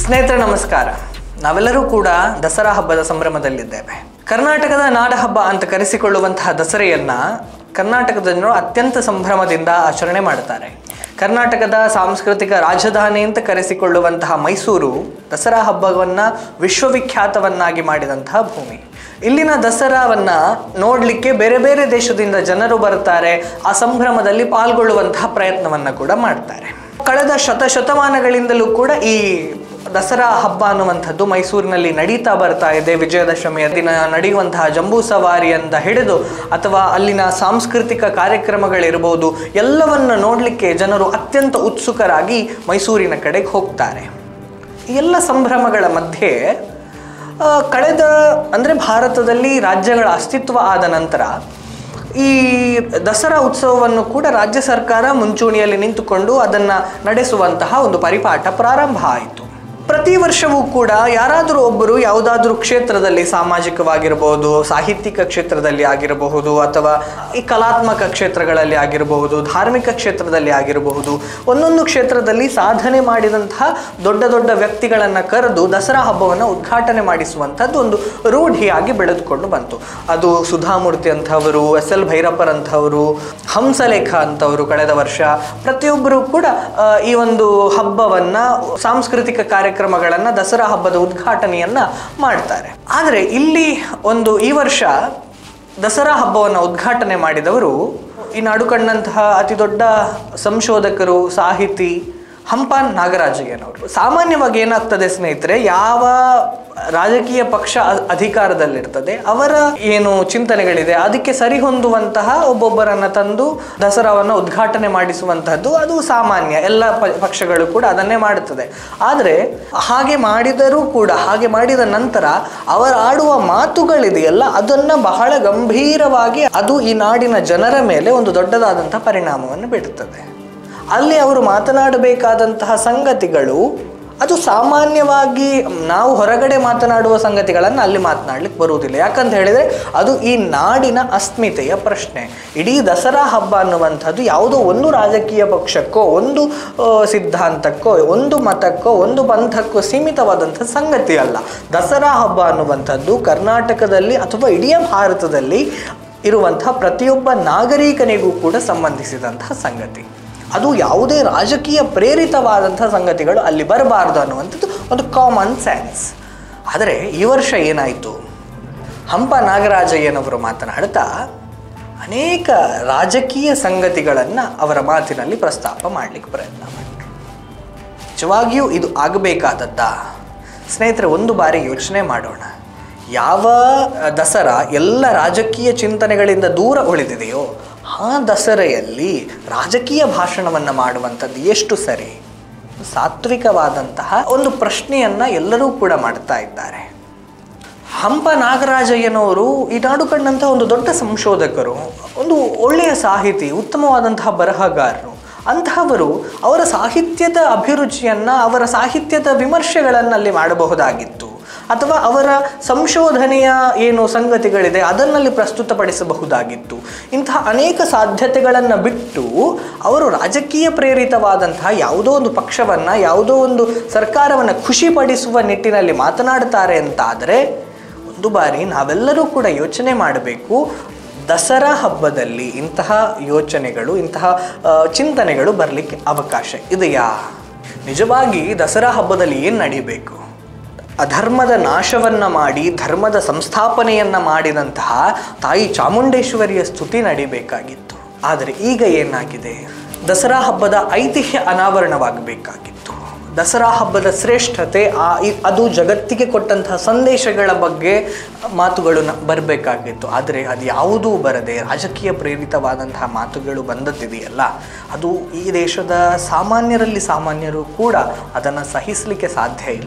ಸ್ನೇಹಿತರೆ ನಮಸ್ಕಾರ ನಾವೆಲ್ಲರೂ ಕೂಡ ದಸರಾ ಹಬ್ಬದ ಸಂಭ್ರಮದಲ್ಲಿದ್ದೇವೆ ಕರ್ನಾಟಕದ ನಾಡಹಬ್ಬ ಅಂತ ಕರೆಸಿಕೊಳ್ಳುವಂತಹ ದಸರೆಯನ್ನ ಕರ್ನಾಟಕದ ಜನರು ಅತ್ಯಂತ ಸಂಭ್ರಮದಿಂದ ಆಚರಣೆ ಮಾಡುತ್ತಾರೆ ಕರ್ನಾಟಕದ ಸಾಂಸ್ಕೃತಿಕ ರಾಜಧಾನಿ ಅಂತ ಕರೆಸಿಕೊಳ್ಳುವಂತಹ ಮೈಸೂರು ದಸರಾ ಹಬ್ಬವನ್ನ ವಿಶ್ವವಿಖ್ಯಾತವನ್ನಾಗಿ ಮಾಡಿದಂತಹ ಭೂಮಿ ಇಲ್ಲಿನ ದಸರಾವನ್ನ ನೋಡಲಿಕ್ಕೆ ಬೇರೆ ಬೇರೆ ದೇಶದಿಂದ ಜನರು ಬರ್ತಾರೆ ಆ ಸಂಭ್ರಮದಲ್ಲಿ ಪಾಲ್ಗೊಳ್ಳುವಂತಹ ಪ್ರಯತ್ನವನ್ನ ಕೂಡ ಮಾಡ್ತಾರೆ ಕಳೆದ ಶತಶತಮಾನಗಳಿಂದಲೂ ಕೂಡ ಈ ದಸರಾ ಹಬ್ಬ ಅನ್ನುವಂಥದ್ದು ಮೈಸೂರಿನಲ್ಲಿ ನಡೀತಾ ಬರ್ತಾ ಇದೆ ವಿಜಯದಶಮಿಯ ದಿನ ನಡೆಯುವಂತಹ ಜಂಬೂ ಸವಾರಿಯಿಂದ ಹಿಡಿದು ಅಥವಾ ಅಲ್ಲಿನ ಸಾಂಸ್ಕೃತಿಕ ಕಾರ್ಯಕ್ರಮಗಳಿರ್ಬೋದು ಎಲ್ಲವನ್ನ ನೋಡಲಿಕ್ಕೆ ಜನರು ಅತ್ಯಂತ ಉತ್ಸುಕರಾಗಿ ಮೈಸೂರಿನ ಕಡೆಗೆ ಹೋಗ್ತಾರೆ ಈ ಎಲ್ಲ ಸಂಭ್ರಮಗಳ ಮಧ್ಯೆ ಆ, ಕಳೆದ ಅಂದರೆ ಭಾರತದಲ್ಲಿ ರಾಜ್ಯಗಳ ಅಸ್ತಿತ್ವ ಆದ ನಂತರ ಈ ದಸರಾ ಉತ್ಸವವನ್ನು ಕೂಡ ರಾಜ್ಯ ಸರ್ಕಾರ ಮುಂಚೂಣಿಯಲ್ಲಿ ನಿಂತುಕೊಂಡು ಅದನ್ನು ನಡೆಸುವಂತಹ ಒಂದು ಪರಿಪಾಠ ಪ್ರಾರಂಭ ಆಯಿತು ಪ್ರತಿ ವರ್ಷವೂ ಕೂಡ ಯಾರಾದರೂ ಒಬ್ಬರು ಯಾವುದಾದ್ರೂ ಕ್ಷೇತ್ರದಲ್ಲಿ ಸಾಮಾಜಿಕವಾಗಿರಬಹುದು ಸಾಹಿತ್ಯಿಕ ಕ್ಷೇತ್ರದಲ್ಲಿ ಆಗಿರಬಹುದು ಅಥವಾ ಈ ಕಲಾತ್ಮಕ ಕ್ಷೇತ್ರಗಳಲ್ಲಿ ಆಗಿರಬಹುದು ಧಾರ್ಮಿಕ ಕ್ಷೇತ್ರದಲ್ಲಿ ಆಗಿರಬಹುದು ಒಂದೊಂದು ಕ್ಷೇತ್ರದಲ್ಲಿ ಸಾಧನೆ ಮಾಡಿದಂತಹ ದೊಡ್ಡ ದೊಡ್ಡ ವ್ಯಕ್ತಿಗಳನ್ನು ಕರೆದು ದಸರಾ ಹಬ್ಬವನ್ನು ಉದ್ಘಾಟನೆ ಮಾಡಿಸುವಂಥದ್ದು ಒಂದು ರೂಢಿಯಾಗಿ ಬೆಳೆದುಕೊಂಡು ಬಂತು ಅದು ಸುಧಾಮೂರ್ತಿ ಅಂಥವರು ಎಸ್ ಎಲ್ ಭೈರಪ್ಪರಂಥವರು ಹಂಸಲೇಖ ಅಂತವರು ಕಳೆದ ವರ್ಷ ಪ್ರತಿಯೊಬ್ಬರು ಕೂಡ ಆ, ಈ ಒಂದು ಹಬ್ಬವನ್ನ ಸಾಂಸ್ಕೃತಿಕ ಕಾರ್ಯಕ್ರಮಗಳನ್ನು ದಸರಾ ಹಬ್ಬದ ಉದ್ಘಾಟನೆಯನ್ನ ಮಾಡ್ತಾರೆ ಆದರೆ ಇಲ್ಲಿ ಒಂದು ಈ ವರ್ಷ ದಸರಾ ಹಬ್ಬವನ್ನು ಉದ್ಘಾಟನೆ ಮಾಡಿದವರು ಈ ನಾಡು ಕಂಡಂತಹ ಅತಿ ದೊಡ್ಡ ಸಂಶೋಧಕರು ಸಾಹಿತಿ ಹಂಪಾನ್ ನಾಗರಾಜಯ್ಯನವರು ಸಾಮಾನ್ಯವಾಗಿ ಏನಾಗ್ತದೆ ಸ್ನೇಹಿತರೆ ಯಾವ ರಾಜಕೀಯ ಪಕ್ಷ ಅ- ಅಧಿಕಾರದಲ್ಲಿರ್ತದೆ ಅವರ ಏನು ಚಿಂತನೆಗಳಿದೆ ಅದಕ್ಕೆ ಸರಿಹೊಂದುವಂತಹ ಒಬ್ಬೊಬ್ಬರನ್ನ ತಂದು ದಸರಾವನ್ನು ಉದ್ಘಾಟನೆ ಮಾಡಿಸುವಂತಹದ್ದು ಅದು ಸಾಮಾನ್ಯ ಎಲ್ಲ ಪ- ಪಕ್ಷಗಳು ಕೂಡ ಅದನ್ನೇ ಮಾಡುತ್ತದೆ ಆದರೆ ಹಾಗೆ ಮಾಡಿದರೂ ಕೂಡ ಹಾಗೆ ಮಾಡಿದ ನಂತರ ಅವರು ಆಡುವ ಮಾತುಗಳಿದೆಯಲ್ಲ ಅದನ್ನ ಬಹಳ ಗಂಭೀರವಾಗಿ ಅದು ಈ ನಾಡಿನ ಜನರ ಮೇಲೆ ಒಂದು ದೊಡ್ಡದಾದಂತಹ ಪರಿಣಾಮವನ್ನು ಬೀರುತ್ತದೆ ಅಲ್ಲಿ ಅವರು ಮಾತನಾಡಬೇಕಾದಂತಹ ಸಂಗತಿಗಳು ಅದು ಸಾಮಾನ್ಯವಾಗಿ ನಾವು ಹೊರಗಡೆ ಮಾತನಾಡುವ ಸಂಗತಿಗಳನ್ನು ಅಲ್ಲಿ ಮಾತನಾಡ್ಲಿಕ್ಕೆ ಬರುವುದಿಲ್ಲ ಯಾಕಂತ ಹೇಳಿದರೆ ಅದು ಈ ನಾಡಿನ ಅಸ್ಮಿತೆಯ ಪ್ರಶ್ನೆ ಇಡೀ ದಸರಾ ಹಬ್ಬ ಅನ್ನುವಂಥದ್ದು ಯಾವುದೋ ಒಂದು ರಾಜಕೀಯ ಪಕ್ಷಕ್ಕೋ ಒಂದು ಆ, ಸಿದ್ಧಾಂತಕ್ಕೋ ಒಂದು ಮತಕ್ಕೋ ಒಂದು ಪಂಥಕ್ಕೋ ಸೀಮಿತವಾದಂಥ ಸಂಗತಿ ಅಲ್ಲ ದಸರಾ ಹಬ್ಬ ಅನ್ನುವಂಥದ್ದು ಕರ್ನಾಟಕದಲ್ಲಿ ಅಥವಾ ಇಡೀ ಭಾರತದಲ್ಲಿ ಇರುವಂತಹ ಪ್ರತಿಯೊಬ್ಬ ನಾಗರಿಕನಿಗೂ ಕೂಡ ಸಂಬಂಧಿಸಿದಂತಹ ಸಂಗತಿ ಅದು ಯಾವುದೇ ರಾಜಕೀಯ ಪ್ರೇರಿತವಾದಂಥ ಸಂಗತಿಗಳು ಅಲ್ಲಿ ಬರಬಾರ್ದು ಅನ್ನುವಂಥದ್ದು ಒಂದು ಕಾಮನ್ ಸೆನ್ಸ್ ಆದರೆ ಈ ವರ್ಷ ಏನಾಯಿತು ಹಂಪ ನಾಗರಾಜಯ್ಯನವರು ಮಾತನಾಡ್ತಾ ಅನೇಕ ರಾಜಕೀಯ ಸಂಗತಿಗಳನ್ನು ಅವರ ಮಾತಿನಲ್ಲಿ ಪ್ರಸ್ತಾಪ ಮಾಡಲಿಕ್ಕೆ ಪ್ರಯತ್ನ ಮಾಡಿದರು ನಿಜವಾಗಿಯೂ ಇದು ಆಗಬೇಕಾದದ್ದಾ ಸ್ನೇಹಿತರೆ ಒಂದು ಬಾರಿ ಯೋಚನೆ ಮಾಡೋಣ ಯಾವ ದಸರಾ ಎಲ್ಲ ರಾಜಕೀಯ ಚಿಂತನೆಗಳಿಂದ ದೂರ ಉಳಿದಿದೆಯೋ ಆ ದಸರೆಯಲ್ಲಿ ರಾಜಕೀಯ ಭಾಷಣವನ್ನು ಮಾಡುವಂಥದ್ದು ಎಷ್ಟು ಸರಿ ಸಾತ್ವಿಕವಾದಂತಹ ಒಂದು ಪ್ರಶ್ನೆಯನ್ನು ಎಲ್ಲರೂ ಕೂಡ ಮಾಡ್ತಾ ಇದ್ದಾರೆ ಹಂಪ ನಾಗರಾಜಯ್ಯನವರು ಈ ನಾಡು ಕಂಡಂತಹ ಒಂದು ದೊಡ್ಡ ಸಂಶೋಧಕರು ಒಂದು ಒಳ್ಳೆಯ ಸಾಹಿತಿ ಉತ್ತಮವಾದಂತಹ ಬರಹಗಾರರು ಅಂತಹವರು ಅವರ ಸಾಹಿತ್ಯದ ಅಭಿರುಚಿಯನ್ನು ಅವರ ಸಾಹಿತ್ಯದ ವಿಮರ್ಶೆಗಳನ್ನು ಅಲ್ಲಿ ಮಾಡಬಹುದಾಗಿತ್ತು ಅಥವಾ ಅವರ ಸಂಶೋಧನೆಯ ಏನು ಸಂಗತಿಗಳಿದೆ ಅದನ್ನಲ್ಲಿ ಪ್ರಸ್ತುತಪಡಿಸಬಹುದಾಗಿತ್ತು ಇಂತಹ ಅನೇಕ ಸಾಧ್ಯತೆಗಳನ್ನು ಬಿಟ್ಟು ಅವರು ರಾಜಕೀಯ ಪ್ರೇರಿತವಾದಂತಹ ಯಾವುದೋ ಒಂದು ಪಕ್ಷವನ್ನು ಯಾವುದೋ ಒಂದು ಸರ್ಕಾರವನ್ನು ಖುಷಿಪಡಿಸುವ ನಿಟ್ಟಿನಲ್ಲಿ ಮಾತನಾಡ್ತಾರೆ ಅಂತಾದರೆ ಒಂದು ಬಾರಿ ನಾವೆಲ್ಲರೂ ಕೂಡ ಯೋಚನೆ ಮಾಡಬೇಕು ದಸರಾ ಹಬ್ಬದಲ್ಲಿ ಇಂತಹ ಯೋಚನೆಗಳು ಇಂತಹ ಆ, ಚಿಂತನೆಗಳು ಬರಲಿಕ್ಕೆ ಅವಕಾಶ ಇದೆಯಾ ನಿಜವಾಗಿ ದಸರಾ ಹಬ್ಬದಲ್ಲಿ ಏನು ನಡೀಬೇಕು ಅಧರ್ಮದ ನಾಶವನ್ನ ಮಾಡಿ ಧರ್ಮದ ಸಂಸ್ಥಾಪನೆಯನ್ನ ಮಾಡಿದಂತಹ ತಾಯಿ ಚಾಮುಂಡೇಶ್ವರಿಯ ಸ್ತುತಿ ನಡಿಬೇಕಾಗಿತ್ತು ಆದರೆ ಈಗ ಏನಾಗಿದೆ ದಸರಾ ಹಬ್ಬದ ಐತಿಹ್ಯ ಅನಾವರಣವಾಗಬೇಕಾಗಿತ್ತು ದಸರಾ ಹಬ್ಬದ ಶ್ರೇಷ್ಠತೆ ಆ ಇ- ಅದು ಜಗತ್ತಿಗೆ ಕೊಟ್ಟಂತಹ ಸಂದೇಶಗಳ ಬಗ್ಗೆ ಮಾತುಗಳು ಬರಬೇಕಾಗಿತ್ತು ಆದರೆ ಅದು ಯಾವುದೂ ಬರದೆ ರಾಜಕೀಯ ಪ್ರೇರಿತವಾದಂತಹ ಮಾತುಗಳು ಬಂದದ್ದಿದೆಯಲ್ಲ ಅದು ಈ ದೇಶದ ಸಾಮಾನ್ಯರಲ್ಲಿ ಸಾಮಾನ್ಯರು ಕೂಡ ಅದನ್ನು ಸಹಿಸಲಿಕ್ಕೆ ಸಾಧ್ಯ ಇಲ್ಲ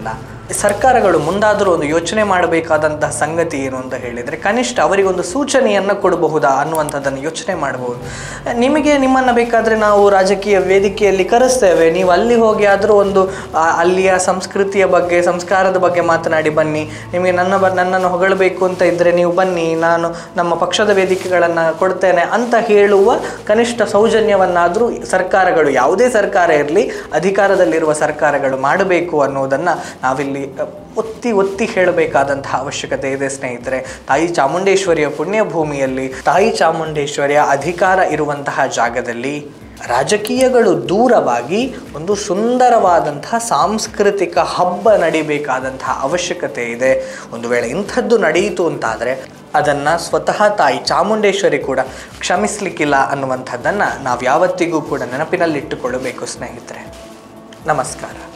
ಸರ್ಕಾರಗಳು ಮುಂದಾದರೂ ಒಂದು ಯೋಚನೆ ಮಾಡಬೇಕಾದಂತಹ ಸಂಗತಿ ಏನು ಅಂತ ಹೇಳಿದರೆ ಕನಿಷ್ಠ ಅವರಿಗೊಂದು ಸೂಚನೆಯನ್ನು ಕೊಡಬಹುದಾ ಅನ್ನುವಂಥದ್ದನ್ನು ಯೋಚನೆ ಮಾಡಬಹುದು ನಿಮಗೆ ನಿಮ್ಮನ್ನು ಬೇಕಾದರೆ ನಾವು ರಾಜಕೀಯ ವೇದಿಕೆಯಲ್ಲಿ ಕರೆಸ್ತೇವೆ ನೀವು ಅಲ್ಲಿ ಹೋಗಿ ಆದರೂ ಒಂದು ಆ, ಅಲ್ಲಿಯ ಸಂಸ್ಕೃತಿಯ ಬಗ್ಗೆ ಸಂಸ್ಕಾರದ ಬಗ್ಗೆ ಮಾತನಾಡಿ ಬನ್ನಿ ನಿಮಗೆ ನನ್ನ ಬ ನನ್ನನ್ನು ಹೊಗಳಬೇಕು ಅಂತ ಇದ್ದರೆ ನೀವು ಬನ್ನಿ ನಾನು ನಮ್ಮ ಪಕ್ಷದ ವೇದಿಕೆಗಳನ್ನು ಕೊಡ್ತೇನೆ ಅಂತ ಹೇಳುವ ಕನಿಷ್ಠ ಸೌಜನ್ಯವನ್ನಾದರೂ ಸರ್ಕಾರಗಳು ಯಾವುದೇ ಸರ್ಕಾರ ಇರಲಿ ಅಧಿಕಾರದಲ್ಲಿರುವ ಸರ್ಕಾರಗಳು ಮಾಡಬೇಕು ಅನ್ನೋದನ್ನು ನಾವಿಲ್ಲಿ ಅ, ಒತ್ತಿ ಒತ್ತಿ ಹೇಳಬೇಕಾದಂತಹ ಅವಶ್ಯಕತೆ ಇದೆ ಸ್ನೇಹಿತರೆ ತಾಯಿ ಚಾಮುಂಡೇಶ್ವರಿಯ ಪುಣ್ಯ ಭೂಮಿಯಲ್ಲಿ ತಾಯಿ ಚಾಮುಂಡೇಶ್ವರಿಯ ಅಧಿಕಾರ ಇರುವಂತಹ ಜಾಗದಲ್ಲಿ ರಾಜಕೀಯಗಳು ದೂರವಾಗಿ ಒಂದು ಸುಂದರವಾದಂತಹ ಸಾಂಸ್ಕೃತಿಕ ಹಬ್ಬ ನಡಿಬೇಕಾದಂತಹ ಅವಶ್ಯಕತೆ ಇದೆ ಒಂದು ವೇಳೆ ಇಂಥದ್ದು ನಡೆಯಿತು ಅಂತಾದರೆ ಅದನ್ನು ಸ್ವತಃ ತಾಯಿ ಚಾಮುಂಡೇಶ್ವರಿ ಕೂಡ ಕ್ಷಮಿಸಲಿಕ್ಕಿಲ್ಲ ಅನ್ನುವಂಥದ್ದನ್ನು ನಾವು ಯಾವತ್ತಿಗೂ ಕೂಡ ನೆನಪಿನಲ್ಲಿಟ್ಟುಕೊಳ್ಳಬೇಕು ಸ್ನೇಹಿತರೆ ನಮಸ್ಕಾರ